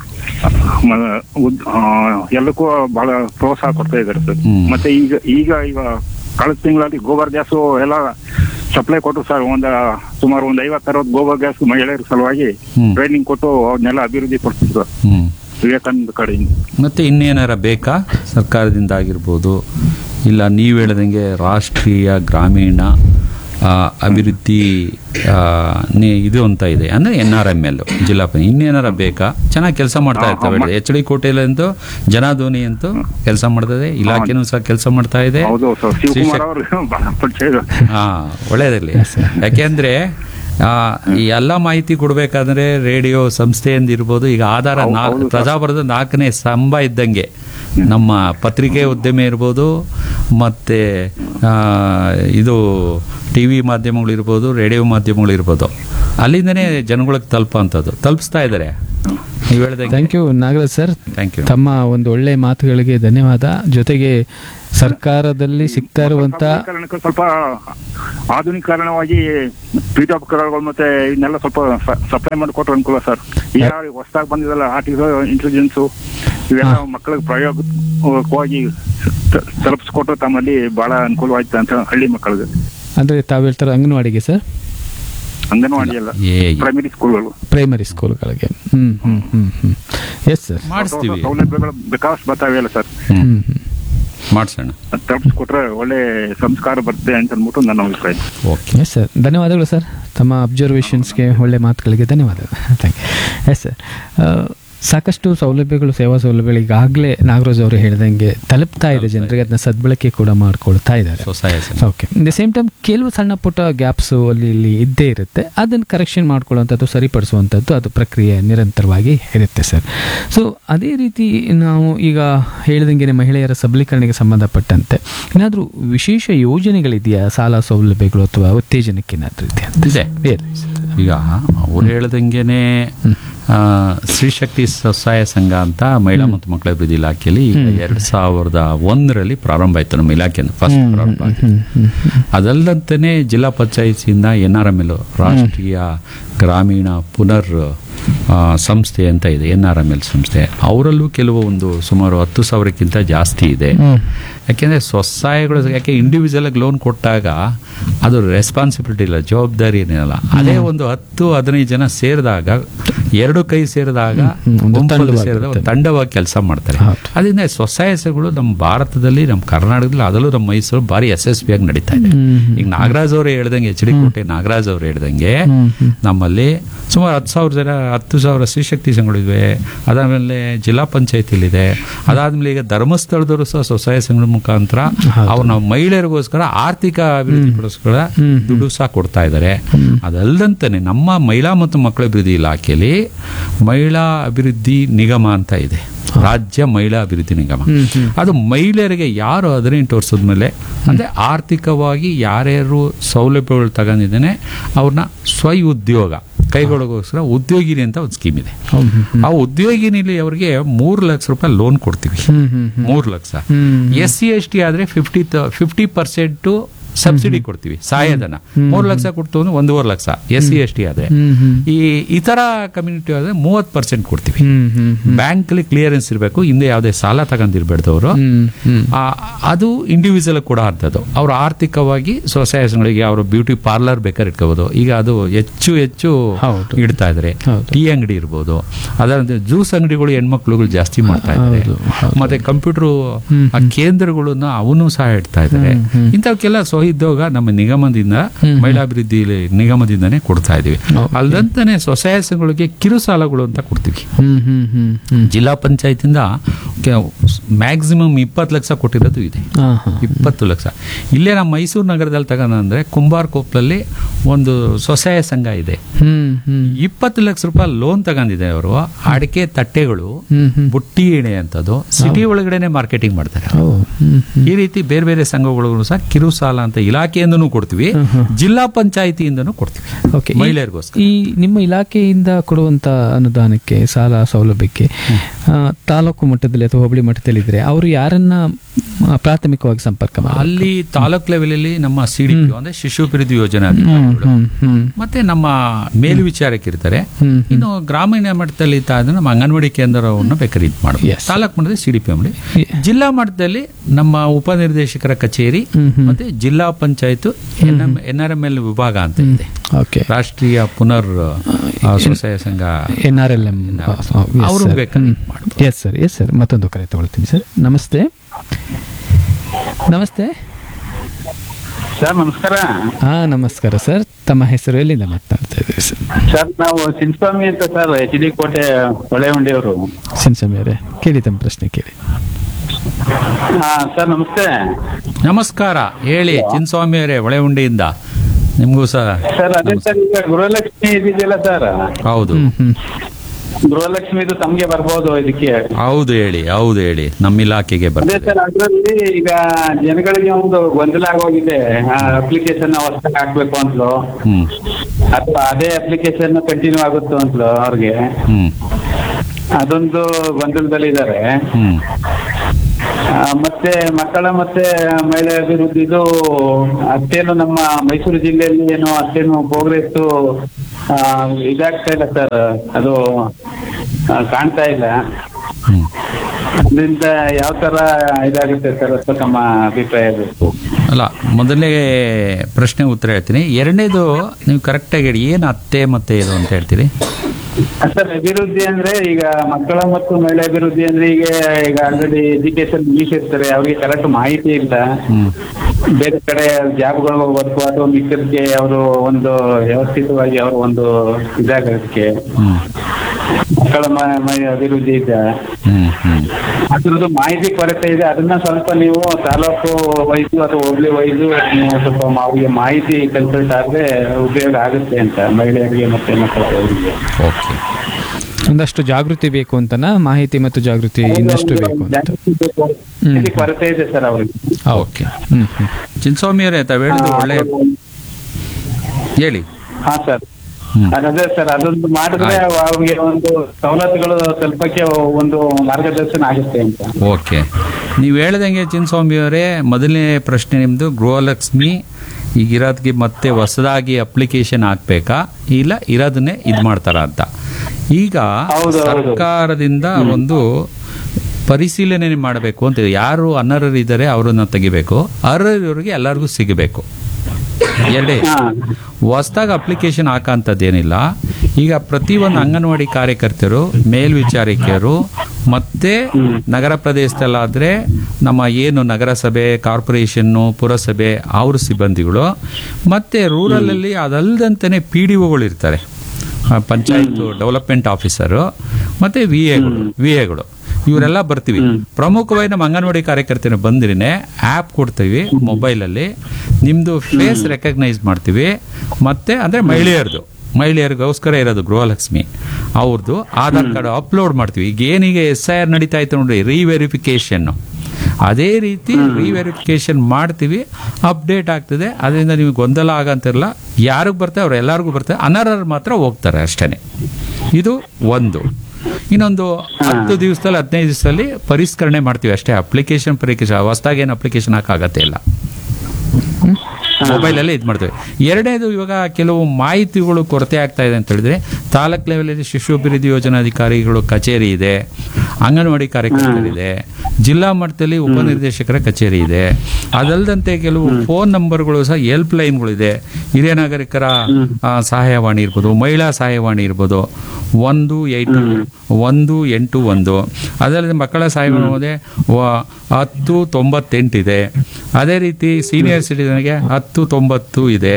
ಮ- ಉದ್- ಆ, ಎಲ್ಲಕ್ಕೂ ಬಹಳ ಪ್ರೋತ್ಸಾಹ ಕೊಡ್ತಾ ಇದ್ದಾರೆ ಸರ್ ಹ್ಮ್. ಮತ್ತೆ ಈಗ ಈಗ ಈಗ ಕಳೆದ ತಿಂಗಳಲ್ಲಿ ಗೋಬರ್ ಗ್ಯಾಸ್ ಎಲ್ಲ ಸಪ್ಲೈ ಕೊಟ್ಟು ಸರ್ ಒಂದ ಸುಮಾರು ಒಂದ್ ಐವತ್ತು ಅರವತ್ತು ಗೋಬರ್ ಗ್ಯಾಸ್ ಮಹಿಳೆಯರ ಸಲುವಾಗಿ ಹ್ಮ್. ಟ್ರೈನಿಂಗ್ ಕೊಟ್ಟು ಅವನ್ನೆಲ್ಲ ಅಭಿವೃದ್ಧಿ ಪಡಿಸಿದ್ರು ಹ್ಮ್ ವಿವೇಕಾನಂದ ಕಡೆಯಿಂದ ಮತ್ತೆ ಇನ್ನೇನಾರ ಬೇಕಾ ಸರ್ಕಾರದಿಂದ ಆಗಿರ್ಬೋದು ಇಲ್ಲ ನೀವು ಹೇಳ್ದಂಗೆ ರಾಷ್ಟ್ರೀಯ ಗ್ರಾಮೀಣ ಆ, ಅಭಿವೃದ್ಧಿ ಆ, ನಿ- ಇದು ಅಂತ ಇದೆ ಅಂದ್ರೆ ಎನ್ ಆರ್ ಎಮ್ ಎಲ್ ಜಿಲ್ಲಾ ಪಂಚಾಯತ್ ಇನ್ನೇನಾರ ಬೇಕಾ ಚೆನ್ನಾಗಿ ಕೆಲಸ ಮಾಡ್ತಾ ಹಾ, ಇರ್ತವೆ ಹಾ, ಎಚ್ ಡಿ ಕೋಟೆಲ್ ಅಂತೂ ಜನಾಧ್ವನಿ ಅಂತೂ ಕೆಲಸ ಮಾಡ್ತದೆ ಇಲಾಖೆನೂ ಸಹ ಕೆಲಸ ಮಾಡ್ತಾ ಇದೆ ಹೌದು ಸರ್ ಶಿವಕುಮಾರ್ ಅವರು ಬಹಳ ಪರಿಚಯ ಇದೆ. ಹಾ ಒಳ್ಳೇದಿರಲಿ ಯಾಕೆಂದ್ರೆ ಆ, ಈ ಎಲ್ಲ ಮಾಹಿತಿ ಕೊಡ್ಬೇಕಾದ್ರೆ ರೇಡಿಯೋ ಸಂಸ್ಥೆಯಿಂದ ಇರ್ಬೋದು ಈಗ ಆಧಾರ ಹೌದು, ನಾ ಹೌದು ಸರ್. ಪ್ರಜಾಪರದ ನಾಲ್ಕನೇ ಸ್ತಂಭ ಇದ್ದಂಗೆ ನಮ್ಮ ಪತ್ರಿಕೆ ಉದ್ಯಮ ಇರ್ಬೋದು ಮತ್ತೆ ಆ, ಇದು ಟಿ ವಿ ಮಾಧ್ಯಮಗಳು ಇರ್ಬೋದು ರೇಡಿಯೋ ಮಾಧ್ಯಮಗಳು ಇರ್ಬೋದು ಅಲ್ಲಿಂದನೇ ಜನಗಳಿಗೆ ತಲುಪುವಂಥದ್ದು ತಲುಪಿಸ್ತಾ ಇದ್ದಾರೆ ನೀವು ಹೇಳ್ದಂಗೆ thank you Nagaraj sir thank you ತಮ್ಮ ಒಂದು ಒಳ್ಳೆ ಮಾತುಗಳಿಗೆ ಧನ್ಯವಾದ ಜೊತೆಗೆ ಸರ್ಕಾರದಲ್ಲಿ ಸಿಗ್ತಾ ಇರುವಂತ ಕಾರಣಕ್ಕೆ ಸ್ವಲ್ಪ ಆಧುನೀಕರಣವಾಗಿ ಪೀಠೋಪಕರಣಗಳು ಮತ್ತೆ ಇದನ್ನೆಲ್ಲ ಸ್ವಲ್ಪ ಸಪ್ಲೈ ಮಾಡಿಕೊಟ್ರೆ ಅನುಕೂಲ ಸರ್ ಈಗ ಹೊಸದಾಗಿ ಬಂದಿದಲ್ಲ ಆರ್ಟಿಫಿಷಿಯಲ್ ಇಂಟೆಲಿಜೆನ್ಸ್ ಇವೆಲ್ಲ ಮಕ್ಕಳಿಗೆ ಪ್ರಯೋಗವಾಗಿ ತ- ತಲುಪಿಸ್ಕೊಟ್ರೆ ತಮ್ಮಲ್ಲಿ ಬಹಳ ಅನುಕೂಲವಾಯ್ತು ಅಂತ ಹಳ್ಳಿ ಮಕ್ಕಳಿಗೆ ಅಂದ್ರೆ ತಾವು ಹೇಳ್ತಾರೆ ಅಂಗನವಾಡಿಗೆ ಸರ್ ಅಂಗನವಾಡಿ ಎಲ್ಲ ಏ ಪ್ರೈಮರಿ ಸ್ಕೂಲ್ಗಳು ಪ್ರೈಮರಿ ಸ್ಕೂಲ್ಗಳಿಗೆ ಹ್ಮ್ ಹ್ಮ್ ಹ್ಮ್ ಹ್ಮ್ ಎಸ್ ಸರ್ ಮಾಡಿಸ್ತೀವಿ ಸೌಲಭ್ಯಗಳು ಬೇಕಾದಷ್ಟು ಬರ್ತಾವೆ ಅಲ್ಲ ಸರ್ ಹ್ಮ್ ಹ್ಮ್ ಹ್ಮ್ ಮಾಡಿಸೋಣ ಅದ್ ತಲುಪಿಸ್ಕೊಟ್ರೆ ಒಳ್ಳೆ ಸಂಸ್ಕಾರ ಬರುತ್ತೆ ಅಂತ ಅಂದ್ಬಿಟ್ಟು ನನ್ನ ಅಭಿಪ್ರಾಯ ಓಕೆ ಎಸ್ ಸರ್ ಧನ್ಯವಾದಗಳು ಸರ್ ತಮ್ಮ ಅಬ್ಸರ್ವೇಷನ್ಸ್ಗೆ ಒಳ್ಳೆ ಮಾತುಗಳಿಗೆ ಧನ್ಯವಾದಗಳು ಥ್ಯಾಂಕ್ ಯು ಎಸ್ ಸರ್ ಸಾಕಷ್ಟು ಸೌಲಭ್ಯಗಳು ಸೇವಾ ಸೌಲಭ್ಯಗಳು ಈಗಾಗಲೇ ನಾಗರಾಜ್ ಅವರು ಹೇಳ್ದಂಗೆ ತಲುಪ್ತಾ ಇದೆ ಜನರಿಗೆ ಅದನ್ನ ಸದ್ಬಳಕೆ ಕೂಡ ಮಾಡ್ಕೊಳ್ತಾ ಇದ್ದಾರೆ society okay the same time ಕೆಲವು ಸಣ್ಣ ಪುಟ್ಟ ಗ್ಯಾಪ್ಸು ಅಲ್ಲಿ ಇಲ್ಲಿ ಇದ್ದೇ ಇರುತ್ತೆ ಅದನ್ನು ಕರೆಕ್ಷನ್ ಮಾಡ್ಕೊಳ್ಳುವಂಥದ್ದು ಸರಿಪಡಿಸುವಂಥದ್ದು ಅದು ಪ್ರಕ್ರಿಯೆ ನಿರಂತರವಾಗಿ ಇರುತ್ತೆ ಸರ್ ಸೊ ಅದೇ ರೀತಿ ನಾವು ಈಗ ಹೇಳ್ದಂಗೆ ಮಹಿಳೆಯರ ಸಬಲೀಕರಣಕ್ಕೆ ಸಂಬಂಧಪಟ್ಟಂತೆ ಏನಾದರೂ ವಿಶೇಷ ಯೋಜನೆಗಳಿದೆಯಾ ಸಾಲ ಸೌಲಭ್ಯಗಳು ಅಥವಾ ಉತ್ತೇಜನಕ್ಕೆ ಏನಾದರೂ ಇದೆಯಾ ಇದೆ. ಹೇಳಿ ಸರ್. ಈಗ ಅವ್ರು ಹೇಳ್ದಂಗೆನೆ ಆ, ಸ್ತ್ರೀಶಕ್ತಿ ಸ್ವಸಹಾಯ ಸಂಘ ಅಂತ ಮಹಿಳಾ ಮತ್ತು ಮಕ್ಕಳ ಅಭಿವೃದ್ಧಿ ಇಲಾಖೆಯಲ್ಲಿ ಈಗ ಎರಡ್ ಸಾವಿರದ ಒಂದರಲ್ಲಿ ಪ್ರಾರಂಭ ಆಯ್ತು ನಮ್ಮ ಇಲಾಖೆಯಿಂದ ಫಸ್ಟ್ ಪ್ರಾರಂಭ ಆಗಿದೆ ಹ್ಮ್, ಹ್ಮ್, ಹ್ಮ್. ಅದಲ್ಲಂತೆಯೇ ಜಿಲ್ಲಾ ಪಂಚಾಯತಿಯಿಂದ ಎನ್ ಆರ್ ಎಮ್ ಎಲ್ ರಾಷ್ಟ್ರೀಯ ಗ್ರಾಮೀಣ ಪುನರ್ ಆ, ಸಂಸ್ಥೆ ಅಂತ ಇದೆ ಎನ್ ಆರ್ ಎಮ್ ಎಲ್ ಸಂಸ್ಥೆ ಅವರಲ್ಲೂ ಕೆಲವು ಒಂದು ಸುಮಾರು ಹತ್ತು ಸಾವಿರಕ್ಕಿಂತ ಜಾಸ್ತಿ ಇದೆ ಯಾಕೆಂದ್ರೆ ಸ್ವಸಹಾಯಗಳು ಯಾಕೆ ಇಂಡಿವಿಜುವಲ್ ಆಗಿ ಲೋನ್ ಕೊಟ್ಟಾಗ ಅದು ರೆಸ್ಪಾನ್ಸಿಬಿಲಿಟಿ ಇಲ್ಲ ಜವಾಬ್ದಾರಿ ಏನಿರಲ್ಲ ಅದೇ ಒಂದು ಹತ್ತು ಹದಿನೈದು ಜನ ಸೇರಿದಾಗ ಎರಡು ಕೈ ಸೇರಿದಾಗ ಹ್ಮ್, ಒಂದು ಗುಂಪಲ್ಲಿ ತಂಡವಾಗಿ ಸೇರಿದ ಒಂದು ಬರ್ತದೆ. ತಂಡವಾಗಿ ಕೆಲಸ ಮಾಡ್ತಾರೆ ಹೌದು. ಅದರಿಂದ ಸ್ವಸಹಾಯಗಳು ನಮ್ಮ ಭಾರತದಲ್ಲಿ ನಮ್ಮ ಕರ್ನಾಟಕದಲ್ಲಿ ಅದರಲ್ಲೂ ನಮ್ಮ ಮೈಸೂರು ಭಾರಿ ಯಶಸ್ವಿಯಾಗಿ ನಡೀತಾ ಇದೆ ಹ್ಮ್, ಹ್ಮ್. ಈಗ ನಾಗರಾಜ್ ಅವರು ಹೇಳ್ದಂಗೆ ಎಚ್ ಡಿ ಕೋಟೆ ನಾಗರಾಜ್ ಅವರು ಹೇಳ್ದಂಗೆ ಹ್ಮ್, ಹ್ಮ್. ನಮ್ಮಲ್ಲಿ ಸುಮಾರು ಹತ್ತು ಸಾವಿರ ಜನ ಹತ್ತು ಸಾವಿರ ಸ್ತ್ರೀಶಕ್ತಿ ಸಂಘಗಳಿವೆ ಅದಾದಮೇಲೆ ಜಿಲ್ಲಾ ಪಂಚಾಯತಿಲಿದೆ ಅದಾದ್ಮೇಲೆ ಈಗ ಧರ್ಮಸ್ಥಳದವರು ಸಹ ಸ್ವಸಹಾಯ ಸಂಘದ ಮುಖಾಂತರ ಹೌದು. ಅವ್ರು ನಾವು ಮಹಿಳೆಯರಿಗೋಸ್ಕರ ಆರ್ಥಿಕ ಅಭಿವೃದ್ಧಿಗೋಸ್ಕರ ಹ್ಮ್. ದುಡ್ಡು ಸಹ ಕೊಡ್ತಾ ಇದ್ದಾರೆ ಅದಲ್ಲದಂತಾನೆ ನಮ್ಮ ಮಹಿಳಾ ಮತ್ತು ಮಕ್ಕಳ ಅಭಿವೃದ್ಧಿ ಇಲಾಖೆಯಲ್ಲಿ ಮಹಿಳಾ ಅಭಿವೃದ್ಧಿ ನಿಗಮ ಅಂತ ಇದೆ ರಾಜ್ಯ ಮಹಿಳಾ ಅಭಿವೃದ್ಧಿ ನಿಗಮ ಹ್ಮ್, ಹ್ಮ್. ಅದು ಮಹಿಳೆಯರಿಗೆ ಯಾರು ಹದಿನೆಂಟು ವರ್ಷದ ಮೇಲೆ ಅಂದ್ರೆ ಆರ್ಥಿಕವಾಗಿ ಯಾರ್ಯಾರು ಸೌಲಭ್ಯಗಳು ತಗೊಂಡಿದ್ದೇನೆ ಅವ್ರನ್ನ ಸ್ವ ಉದ್ಯೋಗ ಕೈಗೊಳ್ಳಗೋಸ್ಕರ ಉದ್ಯೋಗಿನಿ ಅಂತ ಒಂದು ಸ್ಕೀಮ್ ಇದೆ ಹ್ಮ್, ಹ್ಮ್, ಹ್ಮ್. ಆ ಉದ್ಯೋಗಿನಿಲಿ ಅವರಿಗೆ ಮೂರು ಲಕ್ಷ ರೂಪಾಯಿ ಲೋನ್ ಕೊಡ್ತೀವಿ ಹ್ಮ್, ಹ್ಮ್, ಹ್ಮ್. ಮೂರು ಲಕ್ಷ ಹ್ಮ್. ಎಸ್ ಸಿ ಎಸ್ ಟಿ ಆದ್ರೆ ಫಿಫ್ಟಿ ಫಿಫ್ಟಿ ಪರ್ಸೆಂಟ್ ಸಬ್ಸಿಡಿ ಕೊಡ್ತೀವಿ ಸಹಾಯಧನ ಮೂರು ಲಕ್ಷ ಕೊಡ್ತು ಅಂದ್ರೆ ಒಂದೂವರೆ lakh S C S T ಆದ್ರೆ ಹ್ಮ್, ಹ್ಮ್. ಈ ಇತರ ಕಮ್ಯುನಿಟಿ ಆದ್ರೆ ಮೂವತ್ತು ಪರ್ಸೆಂಟ್ ಕೊಡ್ತೀವಿ ಹ್ಮ್, ಹ್ಮ್, ಹ್ಮ್. ಬ್ಯಾಂಕ್ ಅಲ್ಲಿ ಕ್ಲಿಯರೆನ್ಸ್ ಇರಬೇಕು ಹಿಂದೆ ಯಾವುದೇ ಸಾಲ ತಗೊಂಡಿರ್ಬೇಡ್ದವರು ಹ್ಮ್, ಹ್ಮ್. ಆ, ಅದು ಇಂಡಿವಿಜುವಲ್ ಕೂಡ ಅಂತದ್ದು ಅವ್ರು ಆರ್ಥಿಕವಾಗಿ ಸ್ವಸಹಾಯ ಸಂಘಗಳಿಗೆ ಅವರು ಬ್ಯೂಟಿ ಪಾರ್ಲರ್ ಬೇಕಾದ್ರೆ ಇಟ್ಕೋಬಹುದು ಈಗ ಅದು ಹೆಚ್ಚು ಹೆಚ್ಚು ಹೌದು. ಇಡ್ತಾ ಇದ್ದಾರೆ ಹೌದು. ಟೀ ಅಂಗಡಿ ಇರ್ಬೋದು ಅದರಂತೆ ಜ್ಯೂಸ್ ಅಂಗಡಿಗಳು ಹೆಣ್ಮಕ್ಳುಗಳು ಜಾಸ್ತಿ ಮಾಡ್ತಾ ಇದ್ದಾರೆ ಹೌದು, ಹೌದು. ಮತ್ತೆ ಕಂಪ್ಯೂಟರ್ ಹ್ಮ್, ಕೇಂದ್ರಗಳನ್ನ ಅವನು ಸಹ ಇಡ್ತಾ ಇದ್ದಾರೆ ಹ್ಮ್, ಹ್ಮ್. ಇಂಥವಕ್ಕೆಲ್ಲ ಸ್ವಉದ್ಯೋಗ ನಮ್ಮ ನಿಗಮದಿಂದ ಹ್ಮ್. ಮಹಿಳಾಭಿವೃದ್ಧಿ ನಿಗಮದಿಂದನೇ ಕೊಡ್ತಾ ಇದೀವಿ Okay. ಅಲ್ಲದಂತಾನೆ ಸ್ವಸಹಾಯ ಸಂಘಗಳಿಗೆ ಕಿರು ಸಾಲಗಳು ಅಂತ ಕೊಡ್ತೀವಿ ಹ್ಮ್, ಹ್ಮ್, ಹ್ಮ್, ಹ್ಮ್. ಜಿಲ್ಲಾ ಪಂಚಾಯತಿಂದ ಮ್ಯಾಕ್ಸಿಮಮ್ ಇಪ್ಪತ್ತು ಲಕ್ಷ ಕೊಟ್ಟಿರೋದು ಇದೆ ಹಾ, ಹಾ. ಇಪ್ಪತ್ತು ಲಕ್ಷ ಇಲ್ಲೇ ನಮ್ಮ ಮೈಸೂರು ನಗರದಲ್ಲಿ ತಗೊಂಡ್ರೆ ಕುಂಬಾರ್ ಕೊಪ್ಪಲಲ್ಲಿ ಒಂದು ಸ್ವಸಹಾಯ ಸಂಘ ಇದೆ ಹ್ಮ್, ಹ್ಮ್. ಇಪ್ಪತ್ತು ಲಕ್ಷ ರೂಪಾಯಿ ಲೋನ್ ತಗೊಂಡಿದೆ ಅವರು ಅಡಿಕೆ ತಟ್ಟೆಗಳು ಹ್ಮ್, ಹ್ಮ್. ಬುಟ್ಟಿ ಎಣೆ ಅಂತದ್ದು ಸಿಟಿ ಒಳಗಡೆನೆ ಮಾರ್ಕೆಟಿಂಗ್ ಮಾಡ್ತಾರೆ ಓ, ಹ್ಮ್, ಹ್ಮ್. ಈ ರೀತಿ ಬೇರೆ ಬೇರೆ ಸಂಘಗಳು ಸಹ ಕಿರು ಸಾಲ ಅಂತ ಇಲಾಖೆಯಿಂದನೂ ಕೊಡ್ತೀವಿ ಜಿಲ್ಲಾ ಪಂಚಾಯತಿಯಿಂದನೂ ಕೊಡ್ತೀವಿ ಓಕೆ ಈ- ಮಹಿಳೆಯರಿಗೋಸ್ಕರ ಈ ನಿಮ್ಮ ಇಲಾಖೆಯಿಂದ ಕೊಡುವಂತ ಅನುದಾನಕ್ಕೆ ಸಾಲ ಸೌಲಭ್ಯಕ್ಕೆ ಆ, ತಾಲೂಕು ಮಟ್ಟದಲ್ಲಿ ಅಥವಾ ಹೋಬಳಿ ಮಟ್ಟದಲ್ಲಿ ಇದ್ರೆ ಅವರು ಯಾರನ್ನ ಆ, ಪ್ರಾಥಮಿಕವಾಗಿ ಸಂಪರ್ಕ ಮಾಡಿ ಅಲ್ಲಿ ತಾಲೂಕ್ ಲೆವೆಲ್ ಅಲ್ಲಿ ನಮ್ಮ ಸಿಡಿಪಿ ಅಂದ್ರೆ ಶಿಶು ಅಭಿವೃದ್ಧಿ ಯೋಜನಾ ಅಧಿಕಾರಿಗಳು ಹ್ಮ್ ಹ್ಮ್ ಮತ್ತೆ ನಮ್ಮ ಮೇಲ್ವಿಚಾರಕ್ಕಿರ್ತಾರೆ ಹ್ಮ್, ಹ್ಮ್. ಇನ್ನು ಗ್ರಾಮೀಣ ಮಟ್ಟದಲ್ಲಿ ಇತ್ತ ಅಂದ್ರೆ ನಮ್ಮ ಅಂಗನವಾಡಿ ಕೇಂದ್ರವನ್ನು ಬೇಕಾದ್ರೆ ಇದು ಮಾಡಬಹುದು Yes. ತಾಲೂಕು ಮಟ್ಟದಲ್ಲಿ ಸಿ ಡಿ ಪಿ Yeah. ಜಿಲ್ಲಾ ಮಟ್ಟದಲ್ಲಿ ನಮ್ಮ ಉಪನಿರ್ದೇಶಕರ ಕಚೇರಿ ಹ್ಮ್, ಹ್ಮ್. ಮತ್ತೆ ಜಿಲ್ಲಾ panchayat N R M L ವಿಭಾಗ ಅಂತ ಇದೆ ಓಕೆ ರಾಷ್ಟ್ರೀಯ ಪುನರ್ ಆ, ಸ್ವಸಹಾಯ ಸಂಘ ಎನ್ ಆರ್ ಎಲ್ ಎಂ ಅವ್ರು ಬೇಕಾದ್ರೆ ಮಾಡ್ಬೋದು. ಎಸ್ ಸರ್ ಎಸ್ ಸರ್ ಮತ್ತೊಂದು ಕರೆ ತಗೊಳ್ತೀನಿ ಸರ್ ನಮಸ್ತೆ ನಮಸ್ತೆ ಸರ್ ನಮಸ್ಕಾರ ಹಾ ನಮಸ್ಕಾರ ಸರ್ ತಮ್ಮ ಹೆಸರು ಎಲ್ಲಿಂದ ಮಾತನಾಡ್ತಾ ಇದ್ದೀವಿ ಸರ್ ಸರ್ ನಾವು ಸಿನ್ಸ್ವಾಮಿ ಅಂತ ಸರ್ ಎಚ್ ಡಿ ಕೋಟೆ ಹೊಳೆಹುಂಡಿಯವರು ಸಿನ್ಸ್ವಾಮಿ ಅವರೇ ಕೇಳಿ ತಮ್ಮ ಪ್ರಶ್ನೆ ಕೇಳಿ ಹಾ ಸರ್ ನಮಸ್ತೆ ನಮಸ್ಕಾರ ಹೇಳಿ ಚಿನ್ಸ್ವಾಮಿ ಅವರೇ ಹೊಳೆಹುಂಡಿಯಿಂದ ನಿಮಗೂ ಸಹ ಸರ್ ಅದೇ ಸರ್ ಈಗ ಗೃಹಲಕ್ಷ್ಮಿ ಇದೆಯಲ್ಲ ಸರ್ ಹೌದು ಹ್ಮ್ ಹ್ಮ್ ಗೃಹಲಕ್ಷ್ಮಿದು ತಮ್ಗೆ ಬರ್ಬೋದು ಇದಕ್ಕೆ ಹೌದು ಹೇಳಿ ಹೌದು ಹೇಳಿ ನಮ್ಮ ಇಲಾಖೆಗೆ ಅದೇ ಬರ್ತದೆ ಸರ್ ಅದರಲ್ಲಿ ಈಗ ಜನಗಳಿಗೆ ಒಂದು ಗೊಂದಲ ಆಗೋಗಿದೆ ಅಪ್ಲಿಕೇಶನ್ ಹೊಸದಾಗಿ ಹಾಕ್ಬೇಕು ಅಂತಲೋ ಹ್ಮ್ ಅಥವಾ ಅದೇ ಅಪ್ಲಿಕೇಶನ್ ಕಂಟಿನ್ಯೂ ಆಗುತ್ತೋ ಅಂತಲೋ ಅವ್ರಿಗೆ ಹ್ಮ್ ಅದೊಂದು ಗೊಂದಲದಲ್ಲಿದ್ದಾರೆ ಹ್ಮ್ ಆ, ಮತ್ತೆ ಮಕ್ಕಳ ಮತ್ತೆ ಮಹಿಳೆ ಅಭಿವೃದ್ಧಿದು ಅಷ್ಟೇನು ನಮ್ಮ ಮೈಸೂರು ಜಿಲ್ಲೆಯಲ್ಲಿ ಏನು ಅಷ್ಟೇನು ಪ್ರೋಗ್ರೆಸ್ ಇದಾಗ್ತಾ ಇಲ್ಲ ಸರ್ ಅದು ಆ, ಕಾಣ್ತಾ ಇಲ್ಲ ಹ್ಮ್ ಅದರಿಂದ ಯಾವ ತರ ಇದಾಗುತ್ತೆ ಸರ್ ಅಂತ ತಮ್ಮ ಅಭಿಪ್ರಾಯ ಬೇಕು ಅಲ್ಲ ಮೊದಲನೇ ಪ್ರಶ್ನೆ ಉತ್ತರ ಹೇಳ್ತೀನಿ ಎರಡನೇದು ನೀವು ಕರೆಕ್ಟಾಗಿ ಹೇಳಿ ಏನು ಅತ್ತೆ ಮತ್ತೆ ಇದು ಅಂತ ಹೇಳ್ತೀರಿ ಸರ್ ಅಭಿವೃದ್ಧಿ ಅಂದ್ರೆ ಈಗ ಮಕ್ಕಳ ಮತ್ತು ಮಹಿಳೆ ಅಭಿವೃದ್ಧಿ ಅಂದ್ರೆ ಈಗ ಈಗ ಆಲ್ರೆಡಿ ಎಜುಕೇಶನ್ ಇರ್ತಾರೆ ಅವ್ರಿಗೆ ಕರೆಕ್ಟ್ ಮಾಹಿತಿ ಇಲ್ಲ ಹ್ಮ್ ಬೇರೆ ಕಡೆ ಜಾಬ್ಗಳು ಹೋಗೋದಕ್ಕೂ ಅಥವಾ ಮಿಕ್ಕದಕ್ಕೆ ಅವರು ಒಂದು ವ್ಯವಸ್ಥಿತವಾಗಿ ಅವರು ಒಂದು ಇದಾಗೋದಕ್ಕೆ ಹ್ಮ್ ಮಕ್ಕಳ ಮ- ಮ- ಅಭಿವೃದ್ಧಿ ಇದೆ ಹ್ಮ್ ಹ್ಮ್ ಅದ್ರದ್ದು ಮಾಹಿತಿ ಕೊರತೆ ಇದೆ ಅದನ್ನ ಸ್ವಲ್ಪ ನೀವು ತಾಲೂಕು ವೈಸು ಅಥವಾ ಹೋಬ್ಳಿ ವೈಸು ನೀವು ಸ್ವಲ್ಪ ಮ- ಅವ್ರಿಗೆ ಮಾಹಿತಿ ಕನ್ಸಲ್ಟ್ ಆದ್ರೆ ಉಪಯೋಗ ಆಗುತ್ತೆ ಅಂತ ಮಹಿಳೆಯರಿಗೆ ಮತ್ತೆ ಮಕ್ಕಳ ಅವರಿಗೆ ಓಕೆ ಒಂದಷ್ಟು ಜಾಗೃತಿ ಬೇಕು ಅಂತನ ಮಾಹಿತಿ ಮತ್ತು ಜಾಗೃತಿ ಇನ್ನಷ್ಟು ಬೇಕು ಅಂತ ಮಾಹಿತಿ ಕೊರತೆ ಇದೆ ಸರ್ ಅವ್ರಿಗೆ ಓಕೆ ಹ್ಮ್ ಹ್ಮ್ ಚಿನ್ಸ್ವಾಮಿ ಅವರೇ ತಾವು ಹೇಳಿದ್ದು ಒಳ್ಳೆ ಹೇಳಿ ಹಾ ಸರ್ ಹ್ಮ್. ಅದೇ ಸರ್ ಅದೊಂದು ಮಾಡಿದ್ರೆ ಅವ್ರಿಗೆ ಒಂದು ಸವಲತ್ತುಗಳು ತಲುಪಕ್ಕೆ ಒಂದು ಮಾರ್ಗದರ್ಶನ ಆಗುತ್ತೆ ಅಂತ ಓಕೆ ನೀವು ಹೇಳ್ದಂಗೆ ಚಿನ್ಸ್ವಾಮಿ ಅವರೇ ಮೊದಲನೇ ಪ್ರಶ್ನೆ ನಿಮ್ಮದು ಗೃಹಲಕ್ಷ್ಮಿ ಈಗ ಇರೋದಕ್ಕೆ ಮತ್ತೆ ಹೊಸದಾಗಿ ಅಪ್ಲಿಕೇಶನ್ ಹಾಕ್ಬೇಕಾ ಇಲ್ಲ ಇರೋದನ್ನೇ ಇದು ಮಾಡ್ತಾರ ಅಂತ ಈಗ ಹೌದು, ಹೌದು. ಸರ್ಕಾರದಿಂದ ಒಂದು ಪರಿಶೀಲನೆ ಮಾಡಬೇಕು ಅಂತ ಇದೆ. ಯಾರು ಅನರ್ಹರಿದ್ದಾರೆ ಅವರನ್ನ ತೆಗಿಬೇಕು ಅರ್ಹರಿಗೆ ಎಲ್ಲರಿಗೂ ಸಿಗಬೇಕು ಎರಡೇ ಹಾ ಹೊಸ್ದಾಗಿ ಅಪ್ಲಿಕೇಶನ್ ಹಾಕಂಥದ್ದೇನಿಲ್ಲ ಈಗ ಪ್ರತಿಯೊಂದು ಅಂಗನವಾಡಿ ಕಾರ್ಯಕರ್ತರು ಮೇಲ್ವಿಚಾರಕಿಯರು ಮತ್ತೆ ನಗರ ಪ್ರದೇಶದಲ್ಲಾದ್ರೆ ನಮ್ಮ ಏನು ನಗರಸಭೆ ಕಾರ್ಪೊರೇಷನ್ನು ಪುರಸಭೆ ಅವ್ರ ಸಿಬ್ಬಂದಿಗಳು ಮತ್ತೆ ರೂರಲಲ್ಲಿ ಅದಲ್ಲದಂತೆಯೇ ಪಿ ಡಿ ಒಗಳು ಇರ್ತಾರೆ ಪಂಚಾಯತ್ ಡೆವಲಪ್ಮೆಂಟ್ ಆಫೀಸರು ಮತ್ತೆ ವಿ ಎಗಳು ವಿ ಎಗಳು ಇವರೆಲ್ಲ ಬರ್ತೀವಿ ಪ್ರಮುಖವಾಗಿ ನಮ್ಮ ಅಂಗನವಾಡಿ ಕಾರ್ಯಕರ್ತರು ಬಂದ್ರೇನೆ ಆ್ಯಪ್ ಕೊಡ್ತೀವಿ ಮೊಬೈಲಲ್ಲಿ ನಿಮ್ಮದು ಫೇಸ್ ರೆಕಗ್ನೈಸ್ ಮಾಡ್ತೀವಿ ಮತ್ತೆ ಅಂದರೆ ಮಹಿಳೆಯರದು ಮಹಿಳೆಯರಿಗೋಸ್ಕರ ಇರೋದು ಗೃಹಲಕ್ಷ್ಮಿ ಅವ್ರದ್ದು ಆಧಾರ್ ಕಾರ್ಡ್ ಅಪ್ಲೋಡ್ ಮಾಡ್ತೀವಿ ಈಗ ಏನೀಗ ಎಸ್ ಐ ಆರ್ ನಡೀತಾ ಇತ್ತು ನೋಡ್ರಿ ರೀವೆರಿಫಿಕೇಶನ್ನು ಅದೇ ರೀತಿ ರೀವೆರಿಫಿಕೇಶನ್ ಮಾಡ್ತೀವಿ ಅಪ್ಡೇಟ್ ಆಗ್ತದೆ ಅದರಿಂದ ನಿಮಗೆ ಗೊಂದಲ ಆಗಂತಿರಲ್ಲ ಯಾರಿಗೆ ಬರ್ತದೆ ಅವ್ರು ಎಲ್ಲರಿಗೂ ಬರ್ತದೆ ಅನರ್ಹರು ಮಾತ್ರ ಹೋಗ್ತಾರೆ ಅಷ್ಟೇ ಇದು ಒಂದು ಇನ್ನೊಂದು ಹತ್ತು ದಿವಸದಲ್ಲಿ ಹದಿನೈದು ದಿವಸದಲ್ಲಿ ಪರಿಷ್ಕರಣೆ ಮಾಡ್ತೀವಿ ಅಷ್ಟೇ ಅಪ್ಲಿಕೇಶನ್ ಪರೀಕ್ಷೆ ಹೊಸದಾಗಿ ಏನು ಅಪ್ಲಿಕೇಶನ್ ಹಾಕಾಗತ್ತೆ ಇಲ್ಲ ಮೊಬೈಲಲ್ಲೇ ಇದು ಮಾಡ್ತೇವೆ ಎರಡನೇದು ಇವಾಗ ಕೆಲವು ಮಾಹಿತಿಗಳು ಕೊರತೆ ಆಗ್ತಾ ಇದೆ ಅಂತ ಹೇಳಿದ್ರೆ ತಾಲೂಕ್ ಲೆವೆಲಲ್ಲಿ ಶಿಶು ಅಭಿವೃದ್ಧಿ ಯೋಜನಾಧಿಕಾರಿಗಳು ಕಚೇರಿ ಇದೆ ಅಂಗನವಾಡಿ ಕಾರ್ಯಕರ್ತರಿದೆ ಜಿಲ್ಲಾ ಮಟ್ಟದಲ್ಲಿ ಉಪನಿರ್ದೇಶಕರ ಕಚೇರಿ ಇದೆ ಅದಲ್ಲದಂತೆ ಕೆಲವು ಫೋನ್ ನಂಬರ್ಗಳು ಸಹ ಹೆಲ್ಪ್ ಲೈನ್ಗಳಿದೆ ಹಿರಿಯ ನಾಗರಿಕರ ಆ, ಸಹಾಯವಾಣಿ ಇರ್ಬೋದು ಮಹಿಳಾ ಸಹಾಯವಾಣಿ ಇರ್ಬೋದು ಒಂದು ಏಯ್ಟು ಒಂದು ಎಂಟು ಒಂದು ಅದಲ್ಲದೆ ಮಕ್ಕಳ ಸಹಾಯವಾಣಿ ಹೋದೆ ವ- ಹತ್ತು ತೊಂಬತ್ತೆಂಟಿದೆ ಅದೇ ರೀತಿ ಸೀನಿಯರ್ ಸಿಟಿಸನ್ಗೆ ಹತ್ತು ತೊಂಬತ್ತು ಇದೆ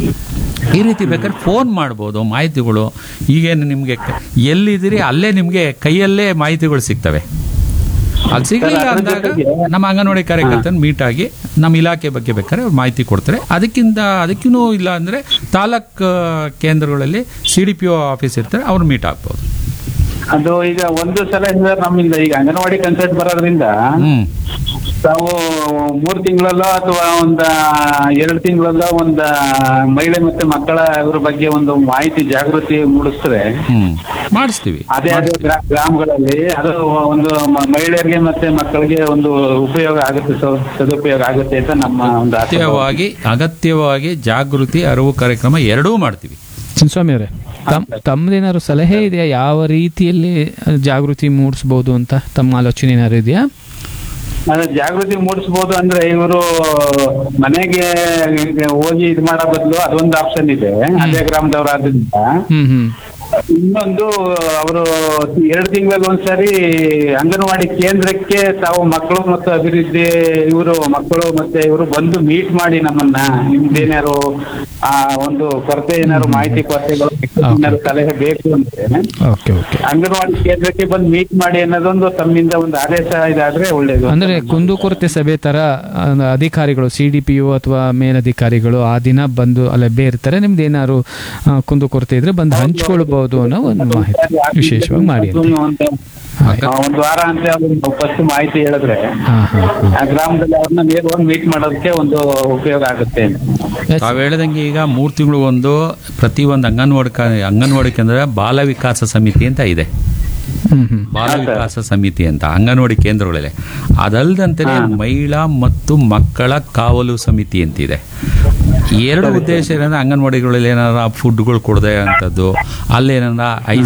ಈ ರೀತಿ ಬೇಕಾದ್ರೆ ಫೋನ್ ಮಾಡ್ಬೋದು ಮಾಹಿತಿಗಳು ಈಗೇನು ನಿಮಗೆ ಎಲ್ಲಿದ್ದೀರಿ ಅಲ್ಲೇ ನಿಮಗೆ ಕೈಯಲ್ಲೇ ಮಾಹಿತಿಗಳು ಸಿಗ್ತವೆ ಅದು ಸಿಗಲಿಲ್ಲ ಅದ್ರ ಅಂದಾಗ ಜೊತೆಗೆ- ನಮ್ಮ ಅಂಗನವಾಡಿ ಕಾರ್ಯಕರ್ತನ ಮೀಟ್ ಆಗಿ ನಮ್ಮ ಇಲಾಖೆ ಬಗ್ಗೆ ಬೇಕಾದ್ರೆ ಅವ್ರು ಮಾಹಿತಿ ಕೊಡ್ತಾರೆ ಅದಕ್ಕಿಂತ ಅದಕ್ಕಿನ್ನೂ ಇಲ್ಲ ಅಂದರೆ ತಾಲೂಕ್ ಕೇಂದ್ರಗಳಲ್ಲಿ C D P O office ಇರ್ತಾರೆ ಅವ್ರು ಮೀಟ್ ಆಗ್ಬೋದು ಅದು ಈಗ ಒಂದು ಸಲ ಸರ್ ನಮ್ಮಿಂದ ಈಗ ಅಂಗನವಾಡಿ ಕನ್ಸಲ್ಟ್ ಬರೋದ್ರಿಂದ ಹ್ಮ್ ತಾವು ಮೂರ್ ತಿಂಗಳಲ್ಲೋ ಅಥವಾ ಒಂದ ಎರಡು ತಿಂಗಳಲ್ಲೋ ಒಂದ ಮಹಿಳೆ ಮತ್ತೆ ಮಕ್ಕಳ ಇವ್ರ ಬಗ್ಗೆ ಒಂದು ಮಾಹಿತಿ ಜಾಗೃತಿ ಮೂಡಿಸಿದ್ರೆ ಹ್ಮ್ ಮಾಡಿಸ್ತೀವಿ ಅದೇ ಅದೇ ಗ್ರಾ- ಗ್ರಾಮಗಳಲ್ಲಿ ಅದು ಒಂದು ಮ- ಮಹಿಳೆಯರಿಗೆ ಮತ್ತೆ ಮಕ್ಕಳಿಗೆ ಒಂದು ಉಪಯೋಗ ಆಗುತ್ತೆ ಸ- ಸದುಪಯೋಗ ಆಗುತ್ತೆ ಅಂತ ನಮ್ಮ ಒಂದು ಆಶಯ. ಅಗತ್ಯವಾಗಿ ಅಗತ್ಯವಾಗಿ ಜಾಗೃತಿ ಅರಿವು ಕಾರ್ಯಕ್ರಮ ಎರಡೂ ಮಾಡ್ತೀವಿ ಚಿನ್ಸ್ವಾಮಿ ಅವರೇ ತಮ್ ತಮ್ಮದೇನಾದ್ರು ಸಲಹೆ ಇದೆಯಾ ಯಾವ ರೀತಿಯಲ್ಲಿ ಜಾಗೃತಿ ಮೂಡಿಸ್ಬೋದು ಅಂತ ತಮ್ಮ ಆಲೋಚನೆ ಏನಾದ್ರು ಇದೆಯಾ ಅದೇ ಜಾಗೃತಿ ಮೂಡಿಸ್ಬೋದು ಅಂದ್ರೆ ಇವರು ಮನೆಗೆ ಹೋಗಿ ಇದು ಮಾಡೋ ಬದಲು ಅದೊಂದು ಆಪ್ಷನ್ ಇದೆ ಅದೇ ಗ್ರಾಮದವರಾದ್ರಿಂದ ಹ್ಮ್ ಹ್ಮ್ ಇನ್ನೊಂದು ಅವರು ಎರಡು ತಿಂಗಳಲ್ಲಿ ಒಂದ್ಸರಿ ಅಂಗನವಾಡಿ ಕೇಂದ್ರಕ್ಕೆ ತಾವು ಮಕ್ಕಳು ಮತ್ತು ಅಭಿವೃದ್ಧಿ ಇವರು ಮಕ್ಕಳು ಮತ್ತೆ ಇವರು ಬಂದು ಮೀಟ್ ಮಾಡಿ ನಮ್ಮನ್ನ ನಿಮ್ದೇನಾರು ಆ ಒಂದು ಕೊರತೆ ಏನಾರು ಮಾಹಿತಿ ಕೊರತೆಗಳು ಏನಾರು ಸಲಹೆ ಬೇಕು ಅಂದ್ರೆ ಓಕೆ ಓಕೆ ಅಂಗನವಾಡಿ ಕೇಂದ್ರಕ್ಕೆ ಬಂದು ಮೀಟ್ ಮಾಡಿ ಅನ್ನೋದೊಂದು ತಮ್ಮಿಂದ ಒಂದು ಆದೇಶ ಇದಾದ್ರೆ ಒಳ್ಳೇದು ಅಂದ್ರೆ ಕುಂದುಕೊರತೆ ಸಭೆ ತರ ಆ, ಅಧಿಕಾರಿಗಳು ಸಿ ಡಿ ಪಿ ಒ ಅಥವಾ ಮೇಲಧಿಕಾರಿಗಳು ಆ ದಿನ ಬಂದು ಲಭ್ಯ ಇರ್ತಾರೆ ನಿಮ್ದು ಏನಾದ್ರು ಆ, ಕುಂದುಕೊರತೆ ಇದ್ರೆ ಬಂದು ಹಂಚ್ಕೊಳ್ಬಹುದು ಅನ್ನೋ ಒಂದು ಮಾಹಿತಿ ವಿಶೇಷವಾಗಿ ಮಾಡಿ ಅಂತ. ಒಂದು ಆ, ಒಂದು ವಾರ ಅಂತ ಫಸ್ಟ್ ಮಾಹಿತಿ ಹೇಳಿದ್ರೆ ಹಾ ಹಾ ಹಾ ಆ ಗ್ರಾಮದಲ್ಲಿ ಅವ್ರನ್ನ ನೇರವಾಗಿ ಮೀಟ್ ಮಾಡೋದಕ್ಕೆ ಒಂದು ಉಪಯೋಗ ಆಗುತ್ತೆ Yes. ತಾವು ಹೇಳ್ದಂಗೆ ಈಗ ಮೂರು ತಿಂಗಳು ಒಂದು ಪ್ರತಿ ಒಂದು ಅಂಗನವಾಡಿ ಕಾ- ಅಂಗನವಾಡಿ ಕೇಂದ್ರ ಬಾಲ ವಿಕಾಸ ಸಮಿತಿ ಅಂತ ಇದೆ ಹ್ಮ್ ಹ್ಮ್ ಬಾಲ ವಿಕಾಸ ಸಮಿತಿ ಅಂತ ಅಂಗನವಾಡಿ ಕೇಂದ್ರಗಳಲ್ಲಿ ಅದಲ್ದಂತೆ ಮಹಿಳಾ ಮತ್ತು ಮಕ್ಕಳ ಕಾವಲು ಸಮಿತಿ ಅಂತಿದೆ ಎರಡು ಉದ್ದೇಶ ಏನಂದ್ರೆ ಅಂಗನವಾಡಿಗಳಲ್ಲಿ ಏನಾರ ಫುಡ್ಗಳು ಕೊಡದೆ ಅಂತದ್ದು ಅಲ್ಲೇನಾರ ಐ